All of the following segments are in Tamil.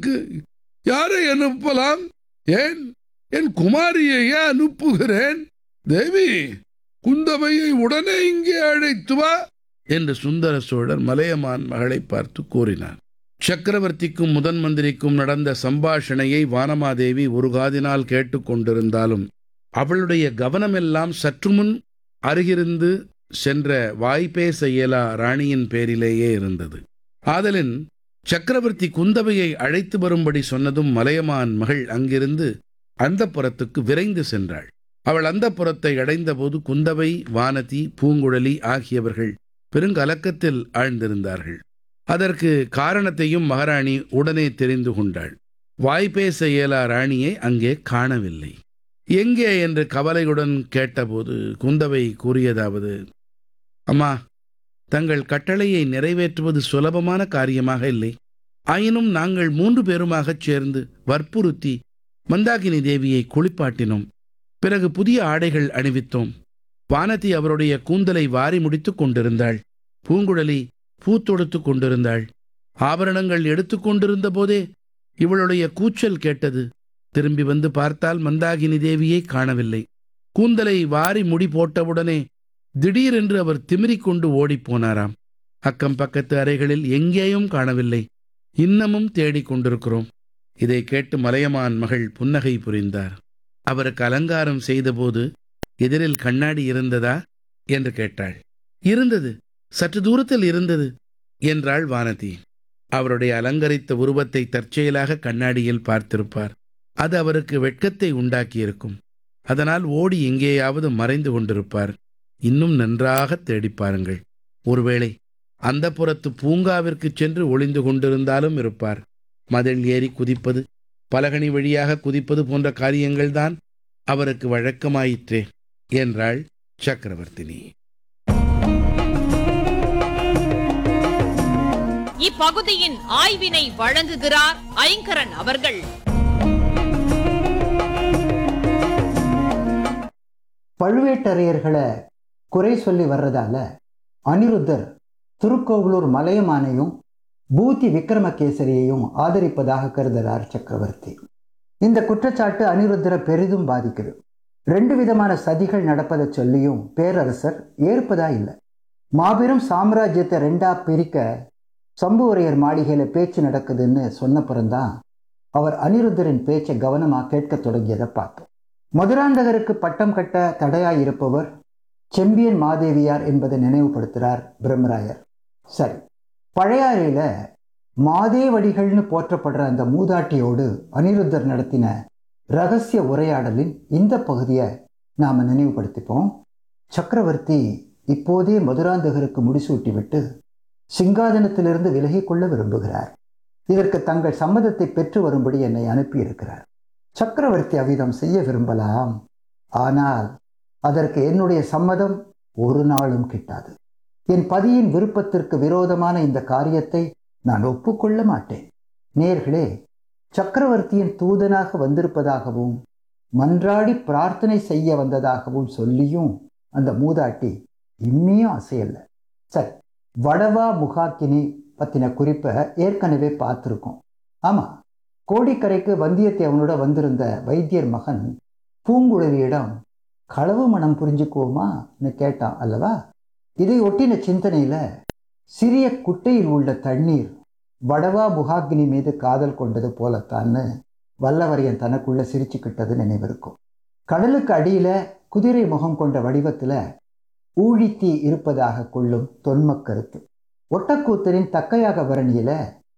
பரத்துக்கு யாரை அனுப்பலாம் ஏன் என் குமாரியையே அனுப்புகிறேன் தேவி குந்தவையை உடனே இங்கே அழைத்து வா என்று சுந்தர சோழர் மலையமான் மகளை பார்த்து கூறினார் சக்கரவர்த்திக்கும் முதன் மந்திரிக்கும் நடந்த சம்பாஷணையை வானமாதேவி ஒரு காதினால் கேட்டுக்கொண்டிருந்தாலும் அவளுடைய கவனமெல்லாம் சற்று முன் அருகிருந்து சென்ற வாய்ப்பேச இயலா ராணியின் பேரிலேயே இருந்தது ஆதலின் சக்கரவர்த்தி குந்தவையை அழைத்து வரும்படி சொன்னதும் மலையமான் மகள் அங்கிருந்து அந்தப்புறத்துக்கு விரைந்து சென்றாள் அவள் அந்தப்புறத்தை அடைந்தபோது குந்தவை வானதி பூங்குழலி ஆகியவர்கள் பெருங்கலக்கத்தில் ஆழ்ந்திருந்தார்கள் அதற்கு காரணத்தையும் மகாராணி உடனே தெரிந்து கொண்டாள் வாய்ப்பேச இயலா ராணியை அங்கே காணவில்லை எங்கே என்று கவலையுடன் கேட்டபோது குந்தவை கூறியதாவது அம்மா தங்கள் கட்டளையை நிறைவேற்றுவது சுலபமான காரியமாக இல்லை ஆயினும் நாங்கள் மூன்று பேருமாகச் சேர்ந்து வற்புறுத்தி மந்தாகினி தேவியை குளிப்பாட்டினோம் பிறகு புதிய ஆடைகள் அணிவித்தோம் வானதி அவருடைய கூந்தலை வாரி முடித்துக் கொண்டிருந்தாள் பூங்குழலி பூ தொடுத்து கொண்டிருந்தாள் ஆபரணங்கள் எடுத்து கொண்டிருந்த போதே இவளுடைய கூச்சல் கேட்டது திரும்பி வந்து பார்த்தால் மந்தாகினி தேவியை காணவில்லை கூந்தலை வாரி முடி போட்டவுடனே திடீரென்று அவர் திமிரிக் கொண்டு ஓடிப்போனாராம் அக்கம் பக்கத்து அறைகளில் எங்கேயும் காணவில்லை இன்னமும் தேடிக் கொண்டிருக்கிறோம் இதை கேட்டு மலையமான் மகள் புன்னகை புரிந்தார் அவருக்கு அலங்காரம் செய்தபோது எதிரில் கண்ணாடி இருந்ததா என்று கேட்டாள் இருந்தது சற்று தூரத்தில் இருந்தது என்றாள் வானதி அவருடைய அலங்கரித்த உருவத்தை தற்செயலாக கண்ணாடியில் பார்த்திருப்பார் அது அவருக்கு வெட்கத்தை உண்டாக்கியிருக்கும் அதனால் ஓடி எங்கேயாவது மறைந்து கொண்டிருப்பார் இன்னும் நன்றாக தேடிப் பாருங்கள் ஒருவேளை அந்த புறத்து பூங்காவிற்குச் சென்று ஒளிந்து கொண்டிருந்தாலும் இருப்பார் மதில் ஏறி குதிப்பது பலகனி வழியாக குதிப்பது போன்ற காரியங்கள்தான் அவருக்கு வழக்கமாயிற்றே என்றாள் சக்கரவர்த்தினி இப்பகுதியின் ஆய்வினை வழங்குகிறார் ஐங்கரன் அவர்கள் பழுவேட்டரையர்களை குறை சொல்லி வர்றதால அனிருத்தர் திருக்கோவலூர் மலையமானையும் பூதி விக்ரமகேசரியையும் ஆதரிப்பதாக கருதுகிறார் சக்கரவர்த்தி இந்த குற்றச்சாட்டு அனிருத்தரை பெரிதும் பாதிக்குது ரெண்டு விதமான சதிகள் நடப்பதை சொல்லியும் பேரரசர் ஏற்பதா இல்லை மாபெரும் சாம்ராஜ்யத்தை ரெண்டா பிரிக்க சம்புவரையர் மாளிகையில பேச்சு நடக்குதுன்னு சொன்னப்புறம்தான் அவர் அனிருத்தரின் பேச்சை கவனமாக கேட்கத் தொடங்கியதை பார்த்தோம் மதுராந்தகருக்கு பட்டம் கட்ட தடையாய் இருப்பவர் செம்பியன் மாதேவியார் என்பதை நினைவுபடுத்துகிறார் பிரம்மராயர் சரி பழையாறையில மாதேவடிகள்னு போற்றப்படுற அந்த மூதாட்டியோடு அனிருத்தர் நடத்தின ரகசிய உரையாடலின் இந்த பகுதியை நாம் நினைவுபடுத்திப்போம் சக்கரவர்த்தி இப்போதே மதுராந்தகருக்கு முடிசூட்டிவிட்டு சிங்காதனத்திலிருந்து விலகிக் கொள்ள விரும்புகிறார் இதற்கு தங்கள் சம்மதத்தை பெற்று வரும்படி என்னை அனுப்பியிருக்கிறார் சக்கரவர்த்தி அவ்விதம் செய்ய விரும்பலாம் ஆனால் அதற்கு என்னுடைய சம்மதம் ஒரு நாளும் கிட்டாது என் பதியின் விருப்பத்திற்கு விரோதமான இந்த காரியத்தை நான் ஒப்புக்கொள்ள மாட்டேன் நேர்களே சக்கரவர்த்தியின் தூதனாக வந்திருப்பதாகவும் மன்றாடி பிரார்த்தனை செய்ய வந்ததாகவும் சொல்லியும் அந்த மூதாட்டி இம்மியும் அசையல்ல சரி வடவா முகாக்கினி பத்தின குறிப்பை ஏற்கனவே பார்த்துருக்கோம் ஆமா கோடிக்கரைக்கு வந்தியத்தேவனோட வந்திருந்த வைத்தியர் மகன் பூங்குழலியிடம் களவு மனம் புரிஞ்சுக்குவோமான்னு கேட்டான் அல்லவா இதை ஒட்டின சிந்தனையில சிறிய குட்டையில் உள்ள தண்ணீர் வடவா முகாக்னி மீது காதல் கொண்டது போலத்தான்னு வல்லவரையன் தனக்குள்ள சிரிச்சுக்கிட்டது நினைவிருக்கும் கடலுக்கு அடியில குதிரை முகம் கொண்ட வடிவத்துல ஊழித்தீ இருப்பதாக கொள்ளும் தொன்மக் கருத்து ஒட்டக்கூத்தரின் தக்கையாக வரணியில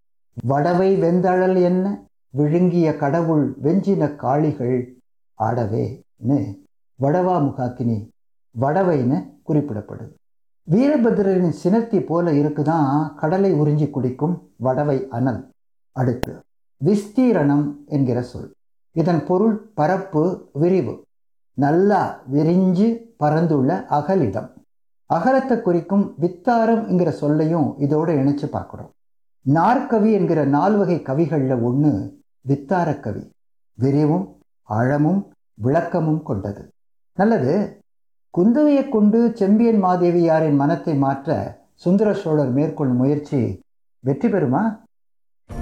வடவை வெந்தழல் என்ன விழுங்கிய கடவுள் வெஞ்சின காளிகள் ஆடவேன்னு வடவா முகாக்கினி வடவைன்னு குறிப்பிடப்படுது வீரபத்ரரின் சினத்தி போல இருக்குதான் கடலை உறிஞ்சி குடிக்கும் வடவை அனல் அடுத்து விஸ்தீரணம் என்கிற சொல் இதன் பொருள் பரப்பு விரிவு நல்லா விரிஞ்சு பறந்துள்ள அகலிடம் அகலத்தை குறிக்கும் வித்தாரம் என்கிற சொல்லையும் இதோட இணைச்சு பார்க்குறோம் நாற்கவி என்கிற நால்வகை கவிகளில் ஒன்று வித்தார கவி விரிவும் ஆழமும் விளக்கமும் கொண்டது நல்லது குந்தவையை கொண்டு செம்பியன் மாதேவியாரின் மனத்தை மாற்ற சுந்தர சோழர் மேற்கொள்ளும் முயற்சி வெற்றி பெறுமா